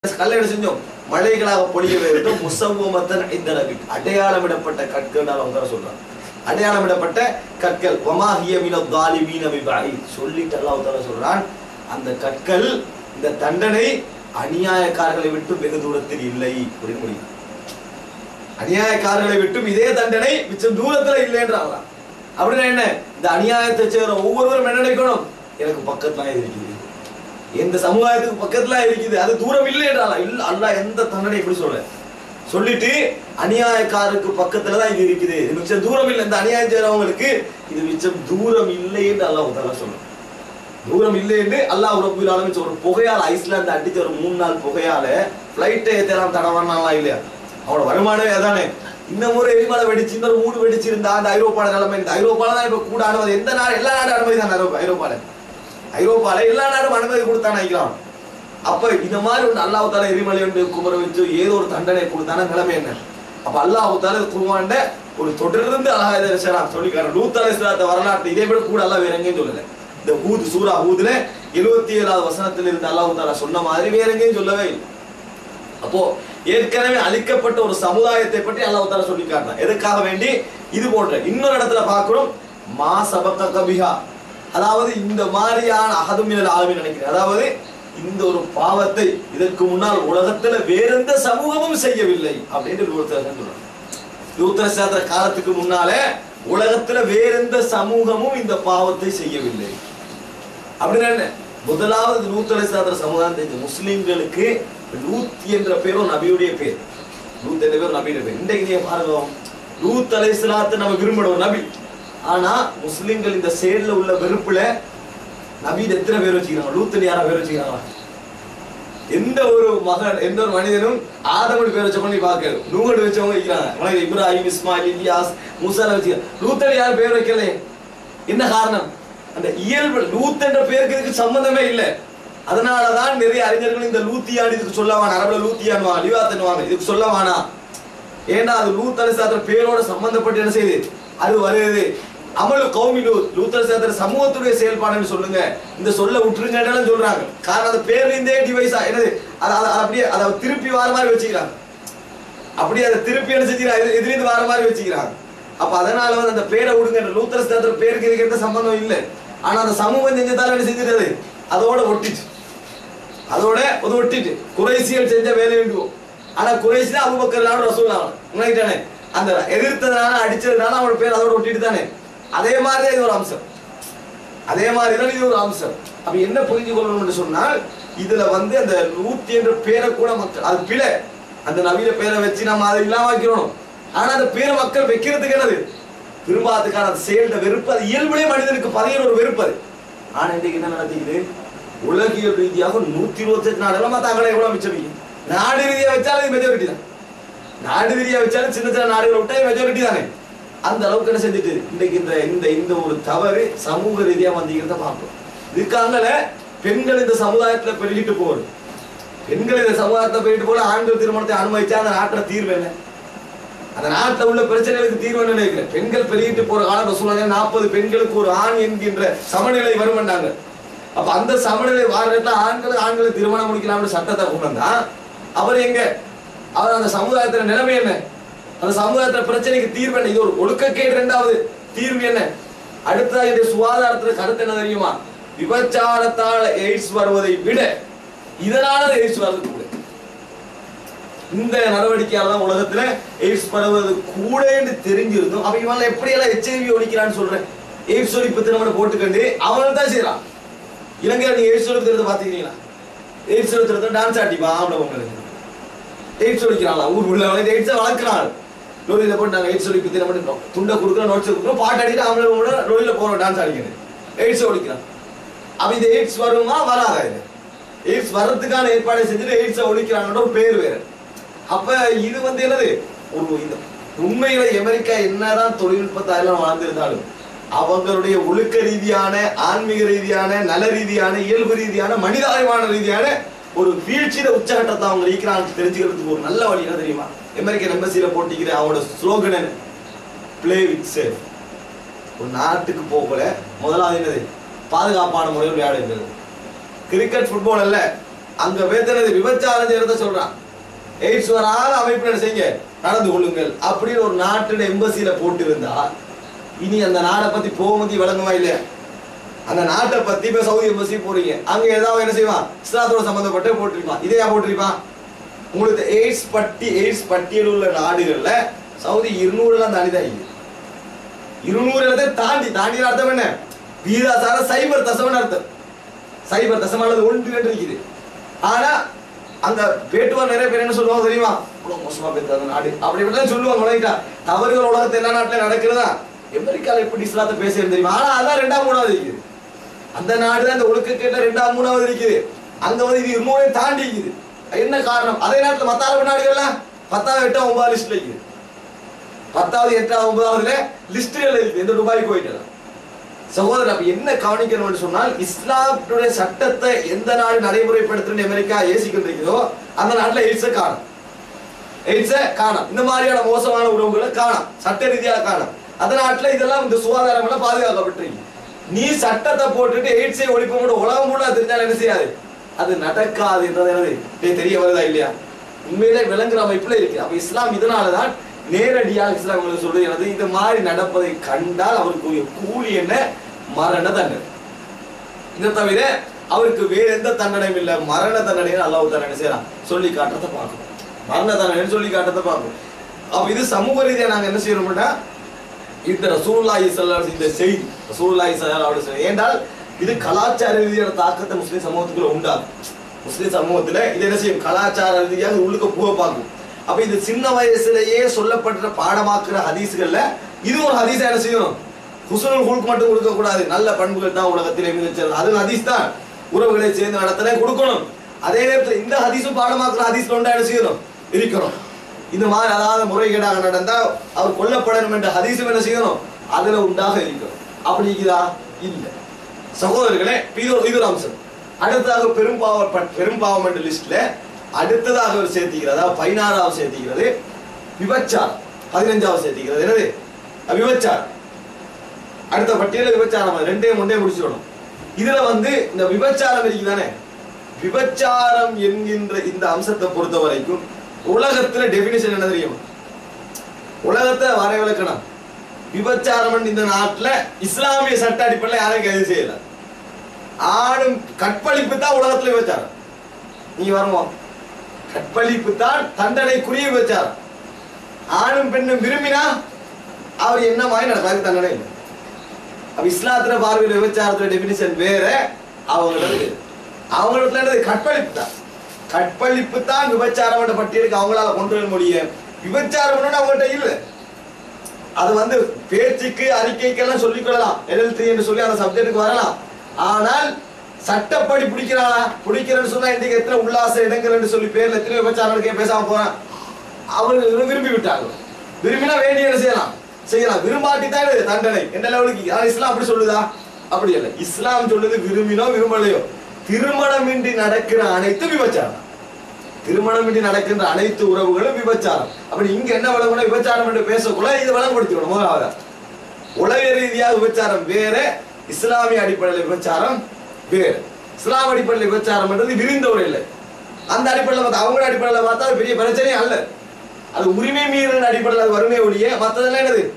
கல்லை என்ன செஞ்சோம் மழைகளாக பொழிய வேண்டும் முசவ்வமத்தன் இந்த நபி அடையாளமிடப்பட்ட கற்கள் அவங்க சொல்றாங்க அடையாளமிடப்பட்ட கற்கள் வமாஹிய மின தாலிமீன பிபாயி சொல்லிட்டு அல்லாஹ் தஆலா சொல்றான் அந்த கற்கள் இந்த தண்டனை அநியாயக்காரர்களை விட்டு வெகு தூரத்தில் இல்லை அப்படின்னு முடியும் அநியாயக்காரர்களை விட்டும் இதே தண்டனை மிச்சம் தூரத்துல இல்லைன்றாங்க அப்படின்னா என்ன இந்த அநியாயத்தை செய்யற ஒவ்வொருவரும் என்ன நினைக்கணும் எனக்கு பக்கத்துல இது இருக்குது எந்த சமுதாயத்துக்கு பக்கத்துல இருக்குது அது தூரம் இல்லைன்றாங்க இல்ல அல்லாஹ் எந்த தண்டனை இப்படி சொல்ற சொல்லிட்டு அநியாயக்காரருக்கு பக்கத்துல தான் இது இருக்குது இது மிச்சம் தூரம் இல்லை இந்த அநியாயம் செய்யறவங்களுக்கு இது மிச்சம் தூரம் இல்லை என்று அல்லாஹ் தஆலா சொல்றான் தூரம் இல்லை என்று அல்லாஹ் ரப்புல் ஆலமீன் ஒரு புகையால ஐஸ்லாந்து அடிச்ச ஒரு மூணு நாள் புகையால பிளைட்டை ஏத்தலாம் தடவானாலாம் இல்லையா அவனோட வருமானமே அதானே இந்த முறை எரிமலை வெடிச்சு இந்த ஒரு மூணு வெடிச்சிருந்தா அந்த ஐரோப்பால நிலைமை இந்த ஐரோப்பால தான் இப்ப கூட அனுமதி எந்த நாடு எல்லா நாடும் அனுமதி தான் ஐரோப்பா ஐரோப்பால ஐரோப்பால எல்லா நாடும் அனுமதி கொடுத்தான் நினைக்கிறான் அப்ப இந்த மாதிரி ஒன்று அல்லாஹ் தால எரிமலை ஒன்று குமர வச்சு ஏதோ ஒரு தண்டனை கொடுத்தான நிலைமை என்ன அப்ப அல்லாஹ் தால குருவாண்ட ஒரு தொடர்ந்து அழகா இதை செய்யலாம் சொல்லிக்காரன் லூத் அலைஹிஸ்ஸலாத்த வரலாற்று இதே விட கூட அல்லாஹ் வேற எங்கேயும் சொல்லல இந்த ஹூத் சூரா ஹூதுல எழுபத்தி ஏழாவது வசனத்தில் இருந்து அல்லாஹ் தாலா சொன்ன மாதிரி வேற எங்கேயும் சொல்லவே இல்லை அப்போ ஏற்கனவே அழிக்கப்பட்ட ஒரு சமுதாயத்தை பற்றி அல்லாஹ் தாலா சொல்லி காட்டினான் எதுக்காக வேண்டி இது போன்ற இன்னொரு இடத்துல பார்க்கிறோம் மா சபக்க கபிஹா அதாவது இந்த மாதிரியான அகதுமினல் ஆளுமை நினைக்கிறேன் அதாவது இந்த ஒரு பாவத்தை இதற்கு முன்னால் உலகத்துல வேறெந்த சமூகமும் செய்யவில்லை அப்படின்னு லூத்தரசன் சொல்றாங்க லூத்தரசாத்திர காலத்துக்கு முன்னாலே உலகத்துல வேறெந்த சமூகமும் இந்த பாவத்தை செய்யவில்லை அப்படின்னா என்ன முதலாவது லூத் அலைஹிஸ்ஸலாத்திர சமுதாயம் தெரிஞ்ச முஸ்லிம்களுக்கு லூத் என்ற பேரும் நபியுடைய பேர் லூத் என்ற பேர் நபியுடைய பேர் இன்றைக்கு நீங்க பாருங்க லூத் அலைஹிஸ்ஸலாத்தை நம்ம விரும்புற ஒரு நபி ஆனா முஸ்லிம்கள் இந்த செயல்ல உள்ள வெறுப்புல நபீன் எத்தனை பேர் வச்சுக்கிறாங்க லூத்தன் யாரா பேர் வச்சுக்கிறாங்களா எந்த ஒரு மகன் எந்த ஒரு மனிதனும் ஆதமன் பேர் வச்ச பண்ணி பார்க்க நூகடு வச்சவங்க வைக்கிறாங்க உனக்கு இப்ராஹிம் இஸ்மாயில் இலியாஸ் மூசால வச்சுக்கிறாங்க லூத்தன் யாரும் பேர் வைக்கலையே என்ன காரணம் அந்த இயல்பு லூத் என்ற பேருக்கு இதுக்கு சம்பந்தமே இல்லை அதனாலதான் நிறைய அறிஞர்கள் இந்த லூத்தியான் இதுக்கு சொல்லவான அரபுல லூத்தியான்வாங்க லிவாத்தன்வாங்க இதுக்கு சொல்லவானா ஏன்னா அது லூத் அலிசாத்திர பேரோட சம்பந்தப்பட்டு என்ன செய்யுது அது வருது அமலு கௌமி லூத் லூத் அலிசாத்திர சமூகத்துடைய செயல்பாடுன்னு சொல்லுங்க இந்த சொல்ல விட்டுருங்கன்னு சொல்றாங்க காரணம் அந்த பேர்ல இருந்தே டிவைஸா என்னது அது அது- அது அப்படியே அதை திருப்பி வார மாதிரி வச்சுக்கிறாங்க அப்படியே அதை திருப்பி என்ன செஞ்சுக்கிறாங்க இது- இதுலேருந்து வார மாதிரி வச்சுக்கிறாங்க அப்ப அதனால வந்து அந்த பேரை விடுங்க லூத்தர் ஸ்தாத்திர பேருக்கு இதுக்கு எந்த சம்பந்தம் இல்லை ஆனா அந்த சமூகம் செஞ்சதால என்ன செஞ்சிருது அதோட ஒட்டிச்சு அதோட அது ஒட்டிட்டு குறைசியல் செஞ்ச வேலை வேண்டுவோம் ஆனா குறைசி தான் அபுபக்கர் நாடு ரசூல் ஆகணும் உண்மைதானே அந்த எதிர்த்ததுனால அடிச்சதுனால அவனோட பேர் அதோட ஒட்டிட்டு தானே அதே மாதிரி தான் இது ஒரு அம்சம் அதே மாதிரி தான் இது ஒரு அம்சம் அப்ப என்ன புரிஞ்சு கொள்ளணும்னு சொன்னால் இதுல வந்து அந்த லூத் என்ற பேரை கூட மக்கள் அது பிழை அந்த நவீன பேரை வச்சு நம்ம அதை இல்லாம வைக்கிறோம் ஆனா அந்த பேரை மக்கள் வைக்கிறதுக்கு என்னது விரும்பாததுக்கான அந்த செயல்ட வெறுப்பு அது இயல்புலே மனிதனுக்கு பதிகிற ஒரு வெறுப்பு அது ஆனா இன்னைக்கு என்ன நடக்குது உலகியல் ரீதியாக நூத்தி இருபத்தி எட்டு நாடுகள் மத்த அங்கே எவ்வளவு மிச்சம் நாடு ரீதியா வச்சாலும் இது மெஜாரிட்டி தான் நாடு ரீதியா வச்சாலும் சின்ன சின்ன நாடுகளை விட்டா மெஜாரிட்டி தானே அந்த அளவுக்கு என்ன செஞ்சுட்டு இன்னைக்கு இந்த இந்த இந்த ஒரு தவறு சமூக ரீதியா வந்தீங்கிறத பார்ப்போம் இதுக்காங்கல பெண்கள் இந்த சமுதாயத்துல பெருகிட்டு போகுது பெண்கள் இந்த சமுதாயத்தை பெருகிட்டு போல ஆண்கள் திருமணத்தை அனுமதிச்சா அந்த நாட்டுல தீர்வு என்ன அந்த நாட்டுல உள்ள பிரச்சனைகளுக்கு தீர்வு என்ன நினைக்கிறேன் பெண்கள் பெருகிட்டு போற காலம் சொல்லுவாங்க நாற்பது பெண்களுக்கு ஒரு ஆண் என்கின்ற சமநிலை வருமெண்டாங்க அப்ப அந்த சமநிலை வாரத்துல ஆண்கள் ஆண்களை திருமணம் முடிக்கலாம்னு சட்டத்தை கொண்டு வந்தா அவர் எங்க அவர் அந்த சமுதாயத்துல நிலைமை என்ன அந்த சமுதாயத்துல பிரச்சனைக்கு தீர்வு என்ன இது ஒரு ஒழுக்கக்கேடு இரண்டாவது தீர்வு என்ன அடுத்ததாக இந்த சுகாதாரத்துல கருத்து என்ன தெரியுமா விபச்சாரத்தால் எய்ட்ஸ் வருவதை விட இதனால எய்ட்ஸ் வர்றது கூட இந்த நடவடிக்கையால தான் உலகத்துல எய்ட்ஸ் பரவுவது கூட என்று தெரிஞ்சிருந்தும் அப்ப இவன் எப்படி எல்லாம் எச்ஐவி ஒழிக்கிறான்னு சொல்றேன் எய்ட்ஸ் ஒழிப்பு திருமணம் போட்டுக்கண்டு அவன் தான் செய்யறான் இலங்கையில நீங்க எய்ட்ஸ் ஒழிப்பு திருத்த பாத்தீங்களா எய்ட்ஸ் ஒழிப்பு திருத்த டான்ஸ் ஆட்டிப்பா ஆம்பளை உங்களுக்கு எய்ட்ஸ் ஒழிக்கிறாங்களா ஊர் உள்ள வந்து எய்ட்ஸை வளர்க்குறாங்க லோரியில போட்டு நாங்க எய்ட்ஸ் ஒழிப்பு திருமணம் துண்டை கொடுக்குறோம் நோட்ஸ் கொடுக்குறோம் பாட்டு அடிக்கிட்டு ஆம்பளை கூட லோரியில போறோம் டான்ஸ் அடிக்கிறது எய்ட்ஸ் ஒழிக்கிறான் அப்ப இந்த எய்ட்ஸ் வருமா வராதா இது எய்ட்ஸ் வர்றதுக்கான ஏற்பாடை செஞ்சுட்டு எய்ட்ஸை ஒழிக்கிறாங்கன்ற ஒரு பேர் வேற அப்ப இது வந்து என்னது ஒரு இந்த உண்மையில அமெரிக்கா என்னதான் தொழில்நுட்பத்தாயெல்லாம் வளர்ந்திருந்தாலும் அவங்களுடைய ஒழுக்க ரீதியான ஆன்மீக ரீதியான நல ரீதியான இயல்பு ரீதியான மனிதாபிமான ரீதியான ஒரு வீழ்ச்சியில உச்சகட்டத்தை அவங்க இருக்கிறாங்க தெரிஞ்சுக்கிறதுக்கு ஒரு நல்ல வழி என்ன தெரியுமா அமெரிக்கன் எம்பசியில போட்டிக்கிற அவங்களோட ஸ்லோகன் என்ன பிளே வித் சேஃப் ஒரு நாட்டுக்கு போகல முதலாவது என்னது பாதுகாப்பான முறையில் விளையாடுகிறது கிரிக்கெட் ஃபுட்பால் அல்ல அங்க வேத்தனது விபச்சாரம் செய்யறத சொல்றான் எய்ட்ஸ் வராத அமைப்பு என்ன செய்யுங்க நடந்து கொள்ளுங்கள் அப்படின்னு ஒரு நாட்டோட எம்பசியில போட்டு இருந்தா இனி அந்த நாடை பத்தி போமதி வழங்குமா இல்லையா அந்த நாட்டை பத்தி இப்ப சவுதி எம்பசி போறீங்க அங்க ஏதாவது என்ன செய்வான் இஸ்லாத்தோட சம்பந்தப்பட்ட போட்டிருப்பான் இதையா போட்டிருப்பான் உங்களுக்கு எய்ட்ஸ் பட்டி எய்ட்ஸ் பட்டியல் உள்ள நாடுகள்ல சவுதி இருநூறுலாம் தாண்டி தான் இருக்குது இருநூறு இடத்தை தாண்டி தாண்டி அர்த்தம் என்ன வீதாசார சைபர் தசமன் அர்த்தம் சைபர் தசம் அல்லது ஒன்று ரெண்டு இருக்குது ஆனா அங்க வேட்டுவார் நிறைய பேர் என்ன சொல்லுவாங்க தெரியுமா இவ்வளவு மோசமா பேசுற அந்த நாடு அப்படி இப்படிதான் சொல்லுவாங்க உலகிட்டா தவறுகள் உலகத்துல எல்லா நாட்டுல நடக்கிறதா அமெரிக்கால எப்படி இஸ்லாத்தை பேசுறது தெரியுமா ஆனா அதான் ரெண்டாம் மூணாவது இருக்குது அந்த நாடு தான் அந்த ஒழுக்கக்கேட்ட ரெண்டாம் மூணாவது இருக்குது அங்க வந்து இது இருநூறையும் தாண்டி இருக்குது என்ன காரணம் அதே நேரத்துல மத்த அரபு நாடுகள்லாம் பத்தாவது எட்டாம் ஒன்பதாவது லிஸ்ட்ல இருக்குது பத்தாவது எட்டாவது ஒன்பதாவதுல லிஸ்ட்ல இருக்கு எந்த துபாய்க்கு போயிட்டு சகோதரர் அப்ப என்ன கவனிக்கணும்னு சொன்னால் இஸ்லாத்துடைய சட்டத்தை எந்த நாடு நடைமுறைப்படுத்துன்னு அமெரிக்கா ஏசிக்கிட்டு அந்த நாட்டுல எய்ட்ஸை காணும் எய்ட்ஸை காணும் இந்த மாதிரியான மோசமான உறவுகளை காணும் சட்ட ரீதியாக காணும் அந்த நாட்டுல இதெல்லாம் இந்த சுகாதாரம் எல்லாம் பாதுகாக்கப்பட்டிருக்கு நீ சட்டத்தை போட்டுட்டு எய்ட்ஸை ஒழிப்பு உலகம் முழுவதும் தெரிஞ்சாலும் என்ன செய்யாது அது நடக்காது என்றது என்னது டேய் தெரிய வருதா இல்லையா உண்மையிலே விளங்குற அமைப்புல இருக்கு அப்ப இஸ்லாம் இதனாலதான் நேரடியாக இஸ்லாம் உங்களுக்கு சொல்றது எனது இந்த மாதிரி நடப்பதை கண்டால் அவருக்கு கூலி என்ன மரண தண்டனை இதை தவிர அவருக்கு வேற எந்த தண்டனையும் இல்ல மரண தண்டனையை அல்லாஹ் தண்டனை செய்யலாம் சொல்லி காட்டுறதை பார்க்கணும் மரண தண்டனை சொல்லி காட்டுறதை பார்க்கணும் அப்ப இது சமூக ரீதியா நாங்க என்ன செய்யணும்னா இந்த ரசூலுல்லாஹி ஸல்லல்லாஹு அலைஹி இந்த செய்தி ரசூலுல்லாஹி ஸல்லல்லாஹு அலைஹி வஸல்லம் ஏண்டால் இது கலாச்சார ரீதியான தாக்கத்தை முஸ்லிம் சமூகத்துக்குள்ள உண்டாகும் முஸ்லிம் சமூகத்துல இது என்ன செய்யும் கலாச்சார ரீதியாக உள்ளுக்க புக பார்க்கும் அப்ப இது சின்ன வயசுலயே சொல்லப்படுற பாடமாக்குற ஹதீஸ்கள்ல இது ஒரு ஹதீஸா என்ன செய்யணும் ஹுசனுல் ஹுல்க் மட்டும் கொடுக்க கூடாது நல்ல பண்புகள் தான் உலகத்திலே மிகச்சிறந்த அது ஹதீஸ் தான் உறவுகளை சேர்ந்து நடத்தலே கொடுக்கணும் அதே நேரத்தில் இந்த ஹதீஸும் பாடமாக்குற ஹதீஸ்ல ஒன்றா என்ன செய்யணும் இருக்கணும் இந்த மாதிரி அதாவது முறைகேடாக நடந்தா அவர் கொல்லப்படணும் என்ற ஹதீஸும் என்ன செய்யணும் அதுல உண்டாக இருக்கணும் அப்படி இருக்குதா இல்ல சகோதரர்களே இது ஒரு- இது ஒரு அம்சம் அடுத்ததாக பெரும்பாவம் பட்- பெரும்பாவம் என்ற லிஸ்ட்ல அடுத்ததாக அவர் சேர்த்திக்கிறது அதாவது பதினாறாவது சேர்த்திக்கிறது விபச்சாரம் பதினஞ்சாவது சேர்த்திக்கிறது என்னது விபச்சாரம் அடுத்த பட்டியல விபச்சாரம் அது ரெண்டையும் ஒன்றே முடிச்சிடணும் இதுல வந்து இந்த விபச்சாரம் இருக்குதானே விபச்சாரம் என்கின்ற இந்த அம்சத்தை பொறுத்த வரைக்கும் உலகத்துல டெபினிஷன் என்ன தெரியுமா உலகத்தை வரைவிலக்கணம் விபச்சாரம் இந்த நாட்டுல இஸ்லாமிய சட்ட அடிப்படையில் யாரையும் கைது செய்யல ஆணும் கற்பழிப்பு தான் உலகத்துல விபச்சாரம் நீங்க வருவோம் கற்பழிப்பு தான் தண்டனைக்குரிய விபச்சாரம் ஆணும் பெண்ணும் விரும்பினா அவர் என்ன மாதிரி நடக்காது தண்டனை இல்லை அப்ப இஸ்லாத்துல பார்வையில் விபச்சாரத்துல டெபினிஷன் வேற அவங்களது வேறு. அவங்களுக்கு என்னது கற்பழிப்பு தான் கற்பழிப்பு தான் விபச்சாரம் என்ற பட்டியலுக்கு அவங்களால கொண்டு வர முடியும் விபச்சாரம் அவங்கள்ட்ட இல்லை அது வந்து பேச்சுக்கு அறிக்கைக்கெல்லாம் சொல்லிக் கொள்ளலாம் எல்எல்டி என்று சொல்லி அந்த சப்ஜெக்ட்டுக்கு வரலாம் ஆனால் சட்டப்படி பிடிக்கிறானா பிடிக்கிறேன்னு சொன்னா இன்றைக்கு எத்தனை உல்லாச இடங்கள் என்று சொல்லி பேர்ல எத்தனை விபச்சாரம் பேசாம போறான் அவர்கள் விரும்பி விட்டாங்க விரும்பினா வேண்டிய என்ன செய்யலாம் செய்யலாம் விரும்பாட்டி தான் இது தண்டனை எந்த லெவலுக்கு ஆனா இஸ்லாம் அப்படி சொல்லுதா அப்படி இல்லை இஸ்லாம் சொல்லுது விரும்பினோ விரும்பலையோ திருமணமின்றி நடக்கிற அனைத்து விபச்சாரம் திருமணமின்றி நடக்கின்ற அனைத்து உறவுகளும் விபச்சாரம் அப்படி இங்க என்ன விளங்கணும் விபச்சாரம் என்று பேசக்குள்ள இது விளங்கப்படுத்திக்கணும் முதலாவது உலக ரீதியாக விபச்சாரம் வேற இஸ்லாமிய அடிப்படையில் விபச்சாரம் வேறு இஸ்லாம் அடிப்படையில் விபச்சாரம் என்றது விரிந்தவர் இல்லை அந்த அடிப்படையில் பார்த்தா அவங்க அடிப்படையில் பார்த்தா அது பெரிய பிரச்சனையே அல்ல அது உரிமை மீறல் அடிப்படையில் அது வறுமை ஒழிய மற்றதெல்லாம் என்னது